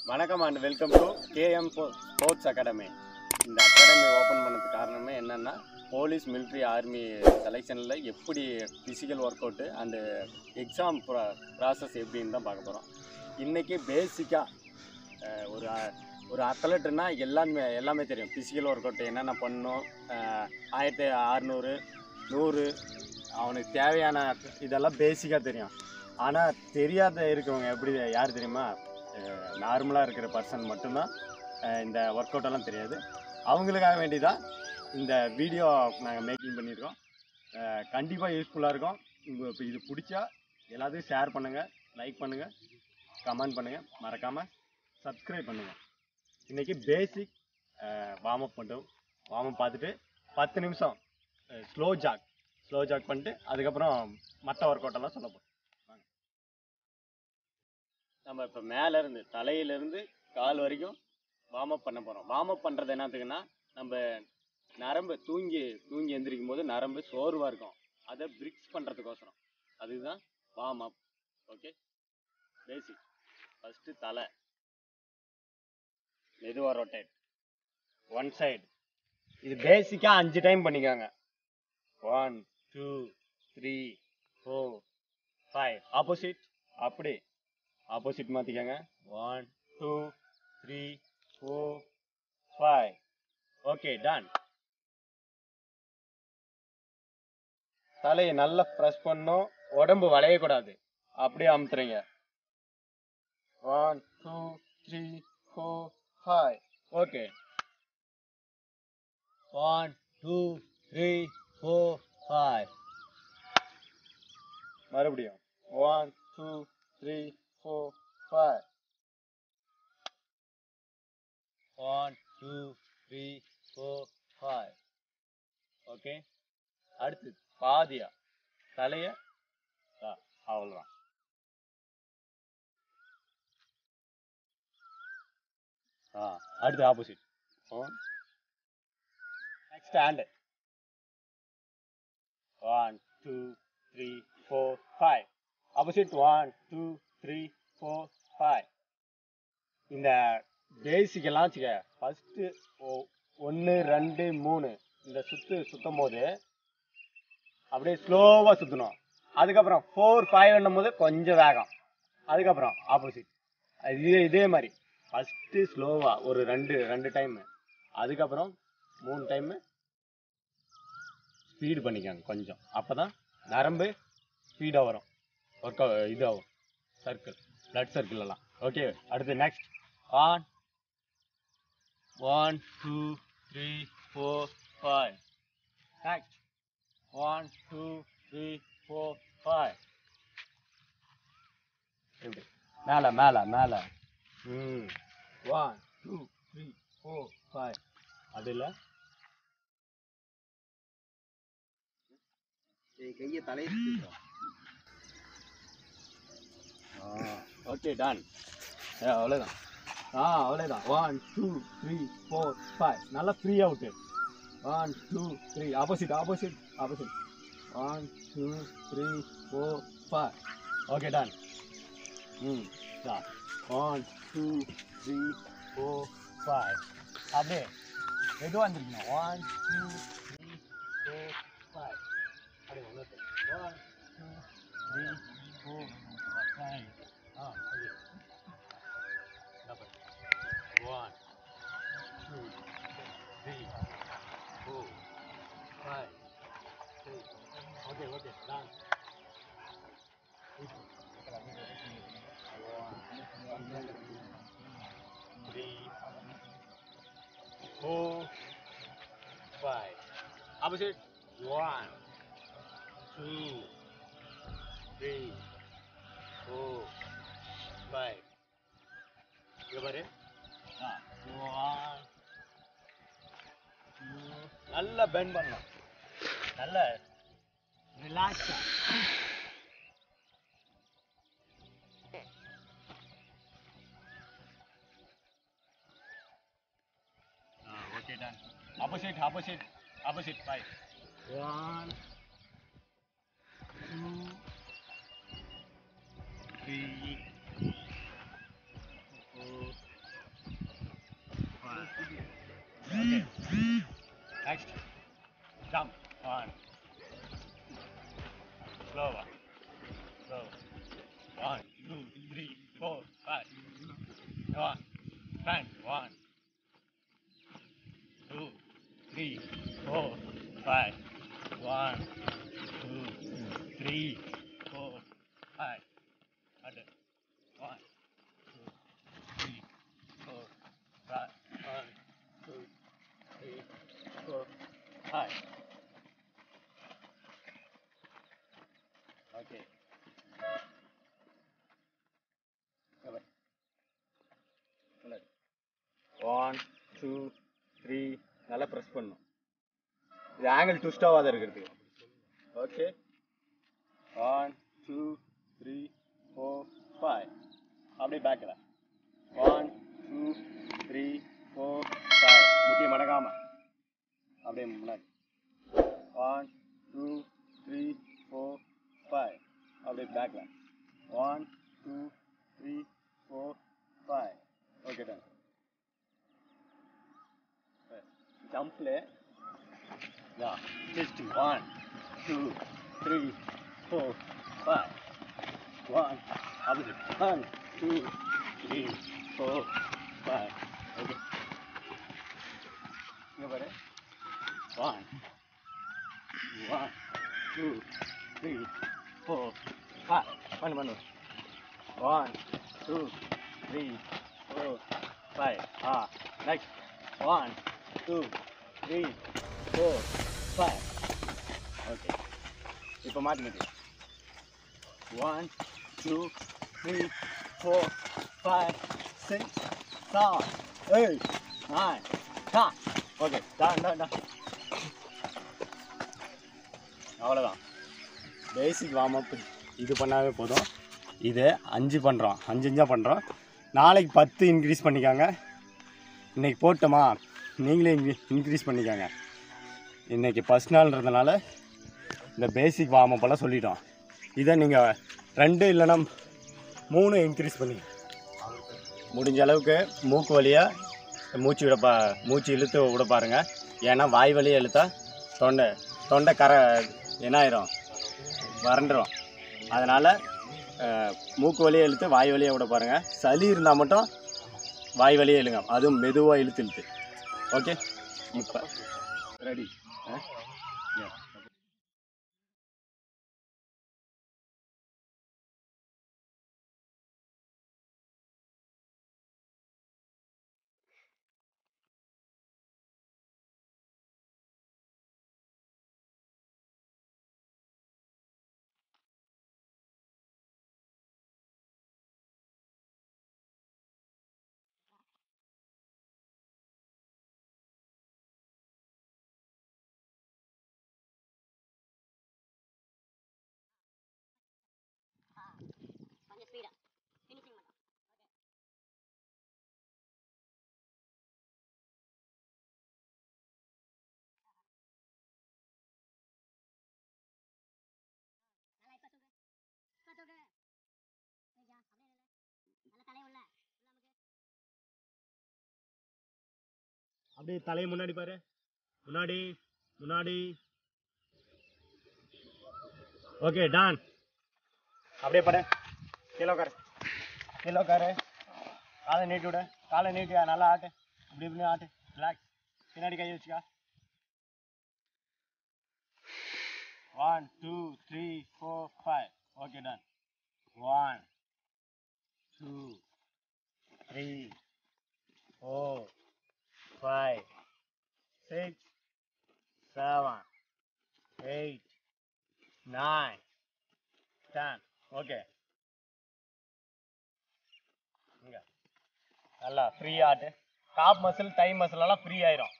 வணக்கம் and welcome to KM sports academy இந்த academy open பண்ணதுக்கு காரணமே என்னென்னா போலீஸ் military ஆர்மி செலெக்ஷனில் எப்படி physical work out and exam process எப்படின்னு தான் பார்க்க போகிறோம் இன்றைக்கி பேசிக்காக ஒரு அ- ஒரு அத்லட்டுனா எல்லாமே எல்லாமே தெரியும் ஃபிசிக்கல் ஒர்க் அவுட் என்னென்ன பண்ணணும் அஹ், ஆயிரத்தி அறநூறு நூறு அவனுக்கு தேவையான இதெல்லாம் பேசிக்காக தெரியும் ஆனால் தெரியாத இருக்கவங்க எப்படி யார் தெரியுமா நார்மலாக இருக்கிற பர்சன் மட்டும்தான் அஹ், இந்த ஒர்க் அவுட்டெல்லாம் தெரியாது அவங்களுக்காக வேண்டி தான் இந்த வீடியோ நாங்கள் மேக்கிங் பண்ணியிருக்கோம் கண்டிப்பாக யூஸ்ஃபுல்லாக இருக்கும் உங்கள் இப்போ இது பிடிச்சா எல்லாத்தையும் ஷேர் பண்ணுங்கள் லைக் பண்ணுங்கள் கமெண்ட் பண்ணுங்கள் மறக்காமல் சப்ஸ்கிரைப் பண்ணுங்கள் இன்றைக்கி பேசிக் வார்ம் அப் மட்டும் வார்ம் அப் பார்த்துட்டு பத்து நிமிஷம் ஸ்லோ ஜாக் ஸ்லோ ஜாக் பண்ணிட்டு அதுக்கப்புறம் மற்ற ஒர்க் அவுட்டெல்லாம் சொல்ல போகிறோம் நம்ம இப்போ மேலேருந்து தலையிலேருந்து கால் வரைக்கும் வார்ம் அப் பண்ண போகிறோம் வார்ம் அப் பண்ணுறது என்னத்துக்குன்னா நம்ம நரம்பு தூங்கி தூங்கி எந்திரிக்கும் போது நரம்பு சோர்வாக இருக்கும் அதை பிரிக்ஸ் பண்ணுறதுக்கோசரம் அதுதான் warm up okay basic first தலை மெதுவாக ரொட்டேட் ஒன் சைடு இது பேசிக்காக அஞ்சு டைம் பண்ணிக்கோங்க one two three four five opposite அப்படி ஆப்போசிட் மாற்றிக்கோங்க one two three four five okay done தலையை நல்லா ப்ரெஸ் பண்ணும் உடம்பு வளையக்கூடாது அப்படியே அமுத்துறீங்க one two three four five okay one two three four five மறுபடியும் one two three four five one two three four five okay அடுத்து பாதியா தலைய ஆ, அவ்வளோதான் ஆ அடுத்து opposite one next hand one two three four five opposite one two three four five இந்த basic எல்லாம் வச்சுக்க ஃபஸ்ட்டு ஒன்று ரெண்டு மூணு இந்த சுத்து சுத்தும் போது அப்படியே ஸ்லோவாக சுற்றணும் அதுக்கப்புறம் ஃபோர் ஃபைவ் போது கொஞ்சம் வேகம் அதுக்கப்புறம் ஆப்போசிட் இதே இதே மாதிரி ஃபஸ்ட்டு ஸ்லோவாக ஒரு ரெண்டு ரெண்டு டைமு அதுக்கப்புறம் மூணு டைமு ஸ்பீடு பண்ணிக்கோங்க கொஞ்சம் அப்போ தான் நரம்பு ஸ்பீடாக வரும் ஒர்க் இதாகும் சர்க்கிள் பிளட் சர்க்கிள் எல்லாம் ஓகே அடுத்து next one one two three four five next one two three four five எப்படி மேலே மேலே மேலே ம் one two three four five அது இல்லை கையை தலையை ஓகே டன் அவ்வளோதான் ஆ அவ்வளோதான் one two three four five நல்லா free out one two three opposite opposite opposite one two three four five okay done ம் one two three four five அப்படியே மெதுவாக இருந்துருக்கணும் one two three four five அப்படியே ஒன்று one two three four five ஆ okay One, two, three, four, five, six. Okay, okay, done. One, three, four, five. Opposite. One, two, three, four, five. இங்க பாரு ஆ, one, two. நல்லா bend பண்ணலாம் நல்ல ரிலாக்ஸா okay done opposite opposite opposite five one two three four So, one, two, three, four, five. One, ten, one, two, three, four, five. One, two, three, four, five. Under. One, two, three, four, five. One, two, three, four, five. Okay. One two three நல்லா press பண்ணும் இது angle ட்விஸ்டாகாத இருக்கிறதுக்கு okay one two three four five அப்படியே பேக்கில் one two three four five முக்கிய மடங்காம அப்படியே முன்னாடி one two three four five அப்படியே பேக்கில் one two three four five okay done ஜம்பில் yeah just one two three four five one அப்படி one two three four five okay இங்கே பாரு one one two three four five பண்ணு பண்ணு one two three four five ஆ next one two three four five okay இப்போ மாற்றி மாற்றி one two three four five six seven eight nine ten okay done done done அவ்வளோதான் basic warm up இது பண்ணாவே போதும் இது அஞ்சு பண்ணுறோம் அஞ்சு அஞ்சாக பண்ணுறோம் நாளைக்கு பத்து இன்க்ரீஸ் பண்ணிக்காங்க இன்றைக்கி போட்டோமா நீங்களே இன்க்ரீஸ் பண்ணிக்காங்க இன்றைக்கி ஃபஸ்ட் நாள்ன்றதுனால இந்த பேசிக் வார்ம் எல்லாம் சொல்லிட்டோம் இதை நீங்கள் ரெண்டு இல்லைன்னா மூணு இன்க்ரீஸ் பண்ணி முடிஞ்ச அளவுக்கு மூக்கு வழியாக மூச்சு விட பா மூச்சு இழுத்து விட பாருங்க ஏன்னா வாய் வழியாக இழுத்தா தொண்டை தொண்டை கரை என்ன ஆயிரும் வறண்டுரும் அதனால் மூக்கு வழியாக இழுத்து வாய் வழியாக விட பாருங்கள் சளி இருந்தால் மட்டும் வாய் வழியாக இழுங்க அதுவும் மெதுவாக இழுத்து இழுத்து ஓகே இப்போ ரெடி கொஞ்சம் ஸ்பீடா ஃபினிஷிங் மட்டும் நல்லா இப்ப தூக்கு இப்ப தூக்கு சரியா அப்படியே நில்லு நல்ல தலைய உள்ள உள்ள அமுக்கு அப்படியே தலையை முன்னாடி பாரு முன்னாடி முன்னாடி ஓகே டான் அப்படியே படு கீழே உட்காரு கீழே உட்காரு காலை நீட்டி விடு காலை நீட்டியா நல்லா ஆட்டு இப்படி இப்படி ஆட்டு ரிலாக்ஸ் பின்னாடி கை வச்சுக்கா one two three four five okay done one two three four five, six, seven, eight, nine, ten. Okay. இங்க நல்லா ஃப்ரீ ஆட்டு காப் மசில் டை மசில் எல்லாம் ஃப்ரீ ஆயிரும்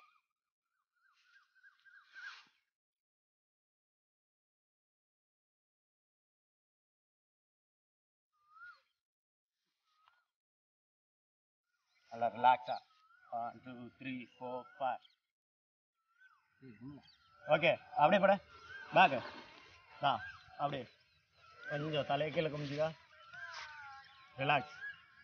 நல்லா ரிலாக்ஸா one two three four five okay அப்படியே பட பேக்கு ஆ அப்படியே கொஞ்சம் தலையை கீழே குமிஞ்சுக்கா ரிலாக்ஸ்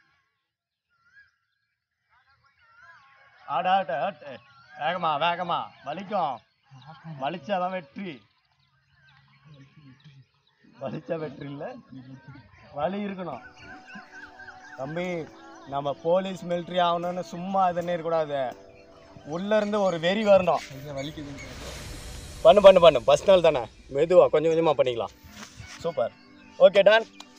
ஆடு ஆட்டு ஆட்டு வேகமா வேகமா வலிக்கும் வலிச்சாதான் வெற்றி வலிச்சா வெற்றி இல்லை வலி இருக்கணும் தம்பி நம்ம போலீஸ் மிலிட்ரி ஆகணும்னு சும்மா இது இருக்கக்கூடாது உள்ளேருந்து ஒரு வெறி வரணும் பண்ணு பண்ணு பண்ணு ஃபஸ்ட் நாள் தானே மெதுவாக கொஞ்சம் கொஞ்சமாக பண்ணிக்கலாம் சூப்பர் ஓகே டான்